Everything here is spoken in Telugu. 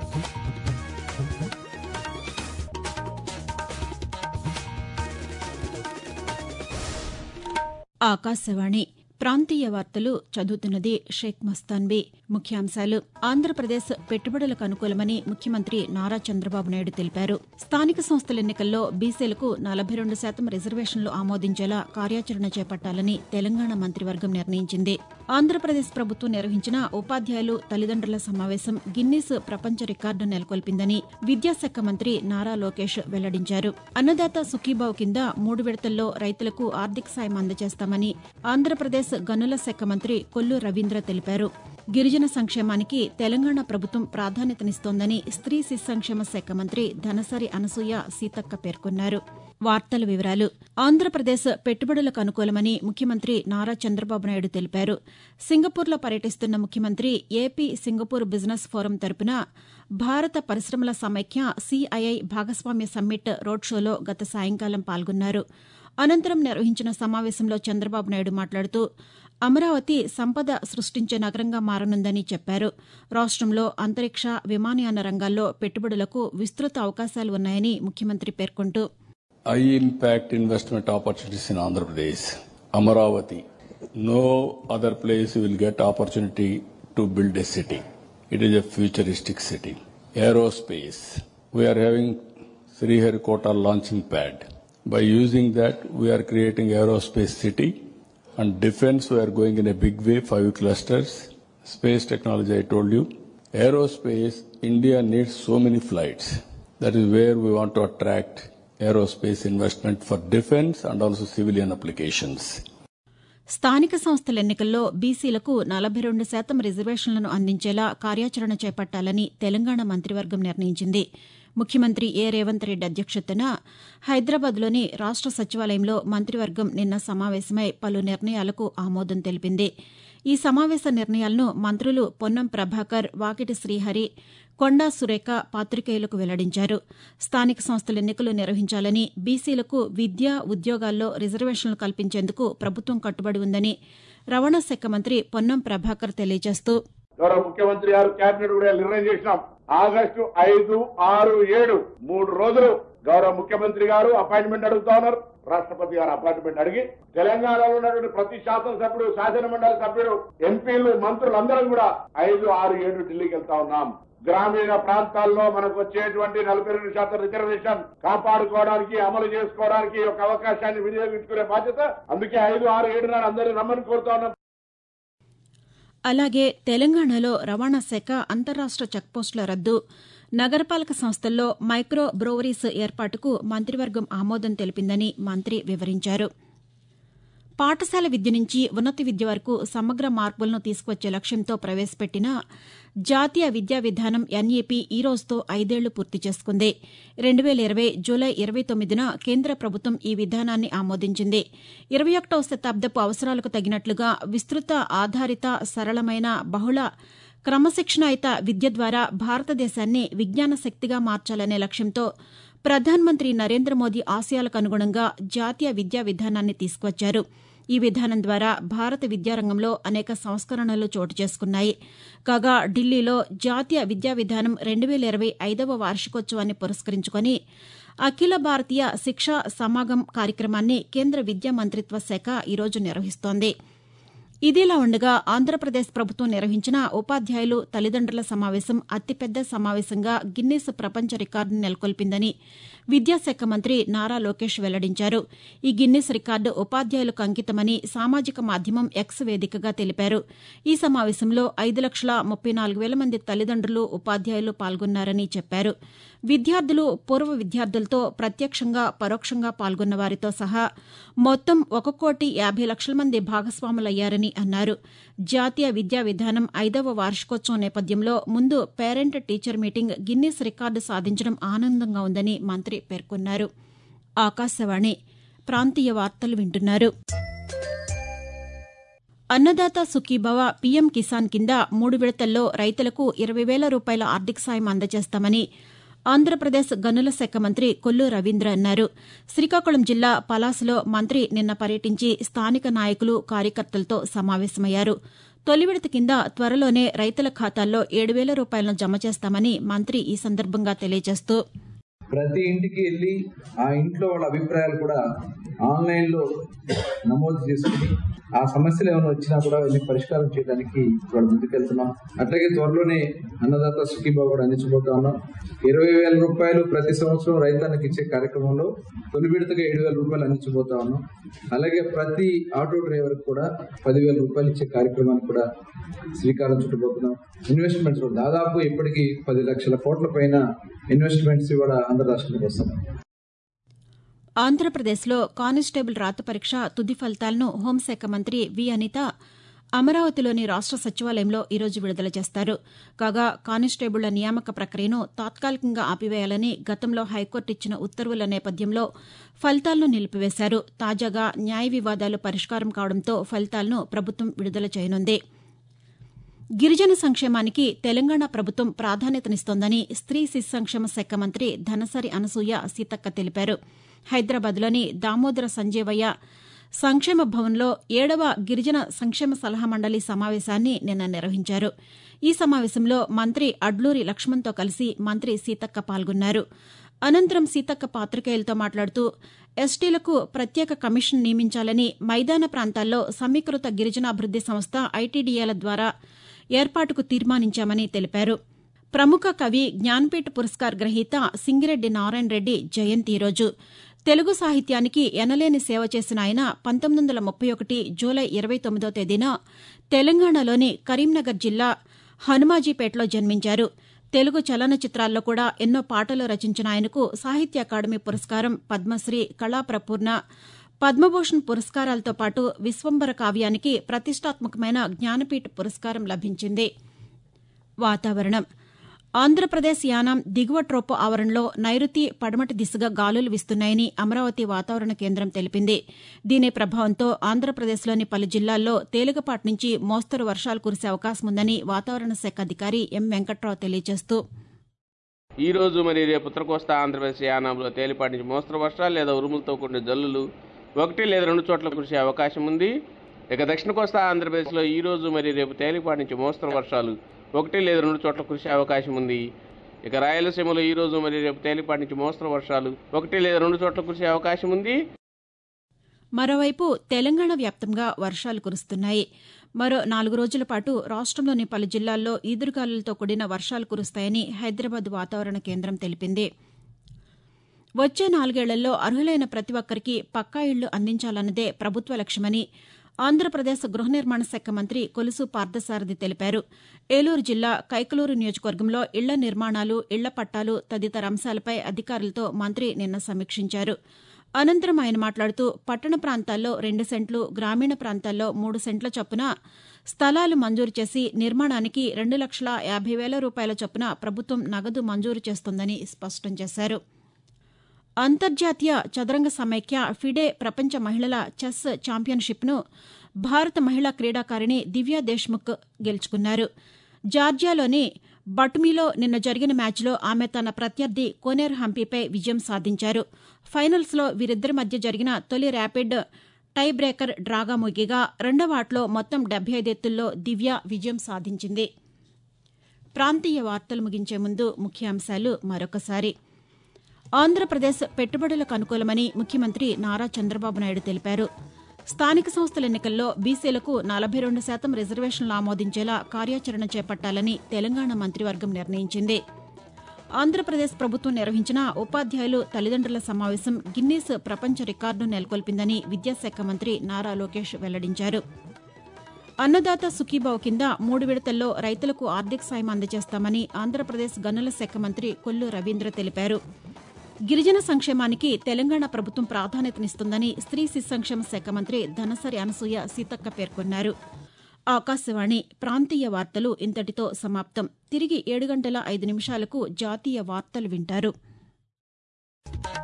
ఆకాశవాణి ప్రాంతీయ వార్తలు చదువుతున్నది షేక్ మస్తాన్బీ ముఖ్యాంశాలు ఆంధ్రప్రదేశ్ పెట్టుబడులకు అనుకూలమని ముఖ్యమంత్రి నారా చంద్రబాబు నాయుడు తెలిపారు స్థానిక సంస్థల ఎన్నికల్లో బీసీలకు నలభై రెండు శాతం రిజర్వేషన్లు ఆమోదించేలా కార్యాచరణ చేపట్టాలని తెలంగాణ మంత్రివర్గం నిర్ణయించింది ఆంధ్రప్రదేశ్ ప్రభుత్వం నిర్వహించిన ఉపాధ్యాయులు తల్లిదండ్రుల సమావేశం గిన్నీస్ ప్రపంచ రికార్డు నెలకొల్పిందని విద్యాశాఖ మంత్రి నారా లోకేష్ వెల్లడించారు అన్నదాత సుఖీబావు కింద మూడు విడతల్లో రైతులకు ఆర్థిక సాయం అందజేస్తామని ఆంధ్రప్రదేశ్ గనుల శాఖ మంత్రి కొల్లు రవీంద్ర తెలిపారు గిరిజన సంక్షేమానికి తెలంగాణ ప్రభుత్వం ప్రాధాన్యతనిస్తోందని స్త్రీ శిశు సంక్షేమ శాఖ మంత్రి ధనసరి అనసూయ సీతక్క పేర్కొన్నారు వార్తల వివరాలు ఆంధ్రప్రదేశ్ పెట్టుబడులకు అనుకూలమని ముఖ్యమంత్రి నారా చంద్రబాబు నాయుడు తెలిపారు సింగపూర్లో పర్యటిస్తున్న ముఖ్యమంత్రి ఏపీ సింగపూర్ బిజినెస్ ఫోరం తరపున భారత పరిశ్రమల సమైక్య సిఐఐ భాగస్వామ్య సమ్మిట్ రోడ్ షోలో గత సాయంకాలం పాల్గొన్నారు అనంతరం నిర్వహించిన సమావేశంలో చంద్రబాబు నాయుడు మాట్లాడుతూ అమరావతి సంపద సృష్టించే నగరంగా మారనుందని చెప్పారు రాష్టంలో అంతరిక్ష విమానయాన రంగాల్లో పెట్టుబడులకు విస్తృత అవకాశాలు ఉన్నాయని ముఖ్యమంత్రి పేర్కొంటూ high impact investment opportunities in Andhra Pradesh. Amaravati. No other place you will get opportunity to build a city. It is a futuristic city. Aerospace. We are having Sriharikota launching pad. By using that, we are creating aerospace city. And defense, we are going in a big way, five clusters. Space technology, I told you. Aerospace, India needs so many flights. That is where we want to attract aerospace investment for defense and also civilian applications. స్థానిక సంస్థల ఎన్నికల్లో బీసీలకు నలభై రెండు శాతం రిజర్వేషన్లను అందించేలా కార్యాచరణ చేపట్టాలని తెలంగాణ మంత్రివర్గం నిర్ణయించింది ముఖ్యమంత్రి ఏ రేవంత్ రెడ్డి అధ్యక్షతన హైదరాబాద్లోని రాష్ట సచివాలయంలో మంత్రివర్గం నిన్న సమావేశమై పలు నిర్ణయాలకు ఆమోదం తెలిపింది ఈ సమావేశ నిర్ణయాలను మంత్రులు పొన్నం ప్రభాకర్ వాకిటి శ్రీహరి కొండా సురేఖ పాతికేయులకు వెల్లడించారు స్థానిక సంస్థల ఎన్నికలు నిర్వహించాలని బీసీలకు విద్య ఉద్యోగాల్లో రిజర్వేషన్లు కల్పించేందుకు ప్రభుత్వం కట్టుబడి ఉందని రవాణా శాఖ మంత్రి పొన్నం ప్రభాకర్ తెలియజేస్తూ గౌరవ ముఖ్యమంత్రి గారు కేబినెట్ కూడా నిర్ణయం చేసినాం ఆగస్టు ఐదు ఆరు ఏడు మూడు రోజులు గౌరవ ముఖ్యమంత్రి గారు అపాయింట్మెంట్ అడుగుతా ఉన్నారు రాష్ట్రపతి గారు అపాయింట్మెంట్ అడిగి తెలంగాణలో ఉన్నటువంటి ప్రతి శాసనసభ్యుడు శాసన మండలి సభ్యుడు ఎంపీలు మంత్రులు అందరం కూడా ఐదు ఆరు ఏడు ఢిల్లీకి వెళ్తా ఉన్నాం గ్రామీణ ప్రాంతాల్లో మనకు వచ్చేటువంటి నలభై రెండు శాతం రిజర్వేషన్ కాపాడుకోవడానికి అమలు చేసుకోవడానికి ఒక అవకాశాన్ని వినియోగించుకునే బాధ్యత అందుకే ఐదు ఆరు ఏడు నాడు అందరినీ రమ్మని కోరుతా ఉన్నాం అలాగే తెలంగాణలో రవాణా శాఖ అంతర్రాష్ట చెక్పోస్టుల రద్దు నగరపాలక సంస్థల్లో మైక్రో బ్రోవరీస్ ఏర్పాటుకు మంత్రివర్గం ఆమోదం తెలిపిందని మంత్రి వివరించారు పాఠశాల విద్య నుంచి ఉన్నత విద్య వరకు సమగ్ర మార్పులను తీసుకువచ్చే లక్ష్యంతో ప్రవేశపెట్టిన జాతీయ విద్యా విధానం ఎన్ఈపీ ఈ రోజుతో ఐదేళ్లు పూర్తి చేసుకుంది రెండు వేల ఇరవై జూలై ఇరవై తొమ్మిదిన కేంద్ర ప్రభుత్వం ఈ విధానాన్ని ఆమోదించింది ఇరవై ఒకటవ శతాబ్దపు అవసరాలకు తగినట్లుగా విస్తృత ఆధారిత సరళమైన బహుళ క్రమశిక్షణాయుత విద్య ద్వారా భారతదేశాన్ని విజ్ఞాన శక్తిగా మార్చాలనే లక్ష్యంతో ప్రధానమంత్రి నరేంద్ర మోదీ ఆశయాలకు అనుగుణంగా జాతీయ విద్యా విధానాన్ని తీసుకువచ్చారు ఈ విధానం ద్వారా భారత విద్యారంగంలో అనేక సంస్కరణలు చోటు చేసుకున్నాయి కాగా ఢిల్లీలో జాతీయ విద్యా విధానం రెండు వేల ఇరవై ఐదవ వార్షికోత్సవాన్ని పురస్కరించుకొని అఖిల భారతీయ శిక్షా సమాగం కార్యక్రమాన్ని కేంద్ర విద్యా మంత్రిత్వ శాఖ ఈరోజు నిర్వహిస్తోంది ఇదిలా ఉండగా ఆంధ్రప్రదేశ్ ప్రభుత్వం నిర్వహించిన ఉపాధ్యాయులు తల్లిదండ్రుల సమావేశం అతిపెద్ద సమావేశంగా గిన్నీస్ ప్రపంచ రికార్డును నెలకొల్పిందని విద్యాశాఖ మంత్రి నారా లోకేష్ వెల్లడించారు ఈ గిన్నీస్ రికార్డు ఉపాధ్యాయులకు అంకితమని సామాజిక మాధ్యమం ఎక్స్ వేదికగా తెలిపారు ఈ సమావేశంలో ఐదు లక్షల ముప్పై నాలుగు వేల మంది తల్లిదండ్రులు ఉపాధ్యాయులు పాల్గొన్నారని చెప్పారు విద్యార్థులు పూర్వ విద్యార్థులతో ప్రత్యక్షంగా పరోక్షంగా పాల్గొన్న వారితో సహా మొత్తం ఒక కోటి యాభై లక్షల మంది భాగస్వాములయ్యారని అన్నారు జాతీయ విద్యా విధానం ఐదవ వార్షికోత్సవం నేపథ్యంలో ముందు parent teacher meeting Guinness record సాధించడం ఆనందంగా ఉందని మంత్రి పేర్కొన్నారు ఆకాశవాణి ప్రాంతీయ వార్తలు వింటున్నారు అన్నదాత సుఖీభవ పీఎం కిసాన్ కింద మూడు విడతల్లో రైతులకు ఇరవై వేల రూపాయల ఆర్థిక సాయం అందజేస్తామని ఆంధ్రప్రదేశ్ గనుల శాఖ మంత్రి కొల్లు రవీంద్ర అన్నారు శ్రీకాకుళం జిల్లా పలాసలో మంత్రి నిన్న పర్యటించి స్థానిక నాయకులు కార్యకర్తలతో సమావేశమయ్యారు తొలి విడత కింద త్వరలోనే రైతుల ఖాతాల్లో ఏడు వేల రూపాయలను జమ చేస్తామని మంత్రి ఈ సందర్భంగా తెలియజేస్తూ ప్రతి ఇంటికి వెళ్ళి ఆ ఇంట్లో వాళ్ళ అభిప్రాయాలు కూడా ఆన్లైన్లో నమోదు చేసుకుని ఆ సమస్యలు ఏమైనా వచ్చినా కూడా వెళ్ళి పరిష్కారం చేయడానికి వాళ్ళు ముందుకెళ్తున్నాం అట్లాగే త్వరలోనే అన్నదాత సుఖీబాబు కూడా అందించబోతా ఉన్నాం ఇరవై వేల రూపాయలు ప్రతి సంవత్సరం రైతానికి ఇచ్చే కార్యక్రమంలో తొలి విడతగా ఏడు వేల రూపాయలు అందించబోతా ఉన్నాం అలాగే ప్రతి ఆటో డ్రైవర్ కూడా పదివేల రూపాయలు ఇచ్చే కార్యక్రమానికి కూడా శ్రీకారం చుట్టబోతున్నాం ఇన్వెస్ట్మెంట్స్ దాదాపు ఇప్పటికీ పది లక్షల కోట్ల పైన ఇన్వెస్ట్మెంట్స్ కూడా ఆంధ్ర రాష్ట్రానికి వస్తున్నాయి ఆంధ్రప్రదేశ్లో కానిస్టేబుల్ రాత పరీక్ష తుది ఫలితాలను హోంశాఖ మంత్రి వి అనిత అమరావతిలోని రాష్ట సచివాలయంలో ఈరోజు విడుదల చేస్తారు కాగా కానిస్టేబుళ్ల నియామక ప్రక్రియను తాత్కాలికంగా ఆపివేయాలని గతంలో హైకోర్టు ఇచ్చిన ఉత్తర్వుల నేపథ్యంలో ఫలితాలను నిలిపివేశారు తాజాగా న్యాయ వివాదాలు పరిష్కారం కావడంతో ఫలితాలను ప్రభుత్వం విడుదల చేయనుంది గిరిజన సంక్షేమానికి తెలంగాణ ప్రభుత్వం ప్రాధాన్యతనిస్తోందని స్త్రీ శిశు సంక్షేమ శాఖ మంత్రి ధనసరి అనసూయ సీతక్క తెలిపారు హైదరాబాద్లోని దామోదర సంజీవయ్య సంక్షేమ భవన్లో ఏడవ గిరిజన సంక్షేమ సలహా మండలి సమావేశాన్ని నిన్న నిర్వహించారు ఈ సమావేశంలో మంత్రి అడ్లూరి లక్ష్మణ్తో కలిసి మంత్రి సీతక్క పాల్గొన్నారు అనంతరం సీతక్క పాతికేయులతో మాట్లాడుతూ ఎస్టీలకు ప్రత్యేక కమిషన్ నియమించాలని మైదాన ప్రాంతాల్లో సమీకృత గిరిజనాభివృద్ది సంస్థ ఐటీడీఏల ద్వారా ఏర్పాటుకు తీర్మానించామని తెలిపారు ప్రముఖ కవి జ్ఞాన్పీఠ్ పురస్కార్ గ్రహీత సింగిరెడ్డి నారాయణ రెడ్డి జయంతి ఈరోజు తెలుగు సాహిత్యానికి ఎనలేని సేవ చేసిన ఆయన పంతొమ్మిది వందల ముప్పై ఒకటి జూలై ఇరవై తొమ్మిదో తేదీన తెలంగాణలోని కరీంనగర్ జిల్లా హనుమాజీపేటలో జన్మించారు తెలుగు చలనచిత్రాల్లో కూడా ఎన్నో పాటలు రచించిన ఆయనకు సాహిత్య అకాడమీ పురస్కారం పద్మశ్రీ కళాప్రపూర్ణ పద్మభూషణ్ పురస్కారాలతో పాటు విశ్వంబర కావ్యానికి ప్రతిష్టాత్మకమైన జ్ఞానపీఠ పురస్కారం లభించింది వాతావరణం ఆంధ్రప్రదేశ్ యానాం దిగువ ట్రోపో ఆవరణలో నైరుతి పడమటి దిశగా గాలులు వీస్తున్నాయని అమరావతి వాతావరణ కేంద్రం తెలిపింది దీని ప్రభావంతో ఆంధ్రప్రదేశ్లోని పలు జిల్లాల్లో తేలికపాటి నుంచి మోస్తరు వర్షాలు కురిసే అవకాశం ఉందని వాతావరణ శాఖ అధికారి ఎం వెంకట్రావు తెలియజేస్తూ ఈ రోజు మరి రేపు ఉత్తర కోస్తా ఆంధ్రప్రదేశ్ యానాంలో తేలిపాటి నుంచి మోస్తరు వర్షాలు లేదా ఉరుములతో కూడిన జల్లులు ఒకటి లేదా రెండు చోట్ల కురిసే అవకాశం ఉంది ఇక దక్షిణ కోస్తా ఆంధ్రప్రదేశ్లో ఈ రోజు మరి రేపు తేలిపాటి నుంచి మోస్తరు వర్షాలు ఒకటి లేదా రెండు చోట్ల కురిసే అవకాశం ఉంది ఇక రాయలసీమలో ఈ రోజు మరి రేపు తేలిపాటి నుంచి మోస్తరు వర్షాలు ఒకటి లేదా రెండు చోట్ల కురిసే అవకాశం ఉంది మరోవైపు తెలంగాణ వ్యాప్తంగా వర్షాలు కురుస్తున్నాయి మరో నాలుగు రోజుల పాటు రాష్టంలోని పలు జిల్లాల్లో ఈదురుగాలులతో కూడిన వర్షాలు కురుస్తాయని హైదరాబాద్ వాతావరణ కేంద్రం తెలిపింది వచ్చే నాలుగేళ్లలో అర్హులైన ప్రతి ఒక్కరికి పక్కా ఇళ్లు అందించాలన్నదే ప్రభుత్వ లక్ష్యమని ఆంధ్రప్రదేశ్ గృహ నిర్మాణ శాఖ మంత్రి కొలుసు పార్థసారథి తెలిపారు ఏలూరు జిల్లా కైకలూరు నియోజకవర్గంలో ఇళ్ల నిర్మాణాలు ఇళ్ల పట్టాలు తదితర అంశాలపై అధికారులతో మంత్రి నిన్న సమీక్షించారు అనంతరం ఆయన మాట్లాడుతూ పట్టణ ప్రాంతాల్లో రెండు సెంట్లు గ్రామీణ ప్రాంతాల్లో మూడు సెంట్ల చొప్పున స్థలాలు మంజూరు చేసి నిర్మాణానికి రెండు లక్షల యాభై వేల రూపాయల చొప్పున ప్రభుత్వం నగదు మంజూరు చేస్తోందని స్పష్టం చేశారు అంతర్జాతీయ చదరంగ సమైక్య ఫిడే ప్రపంచ మహిళల చెస్ ఛాంపియన్షిప్ను భారత మహిళా క్రీడాకారిణి దివ్యా దేశ్ముఖ్ గెలుచుకున్నారు జార్జియాలోని బటుమీలో నిన్న జరిగిన మ్యాచ్లో ఆమె తన ప్రత్యర్థి కోనేర్ హంపీపై విజయం సాధించారు ఫైనల్స్లో వీరిద్దరి మధ్య జరిగిన తొలి ర్యాపిడ్ టై బ్రేకర్ డ్రాగా ముగిగా రెండవ ఆటలో మొత్తం డెబ్బై ఐదు ఎత్తుల్లో దివ్య విజయం సాధించింది ప్రాంతీయ వార్తలు ముగించే ముందు ముఖ్యాంశాలు మరొకసారి ఆంధ్రప్రదేశ్ పెట్టుబడులకు అనుకూలమని ముఖ్యమంత్రి నారా చంద్రబాబు నాయుడు తెలిపారు స్థానిక సంస్థల ఎన్నికల్లో బీసీలకు నలభై రెండు శాతం రిజర్వేషన్లు ఆమోదించేలా కార్యాచరణ చేపట్టాలని తెలంగాణ మంత్రివర్గం నిర్ణయించింది ఆంధ్రప్రదేశ్ ప్రభుత్వం నిర్వహించిన ఉపాధ్యాయులు తల్లిదండ్రుల సమావేశం గిన్నీస్ ప్రపంచ రికార్డు నెలకొల్పిందని విద్యాశాఖ మంత్రి నారా లోకేష్ వెల్లడించారు అన్నదాత సుఖీభావ్ కింద మూడు విడతల్లో రైతులకు ఆర్థిక సాయం అందజేస్తామని ఆంధ్రప్రదేశ్ గనుల శాఖ మంత్రి కొల్లు రవీంద్ర తెలిపారు గిరిజన సంక్షేమానికి తెలంగాణ ప్రభుత్వం ప్రాధాన్యతనిస్తుందని స్త్రీ శిశు సంక్షేమ శాఖ మంత్రి ధనసరి అనసూయ సీతక్క పేర్కొన్నారు ఆకాశవాణి ప్రాంతీయ వార్తలు ఇంతటితో సమాప్తం తిరిగి ఏడు గంటల ఐదు నిమిషాలకు జాతీయ వార్తలు వింటారు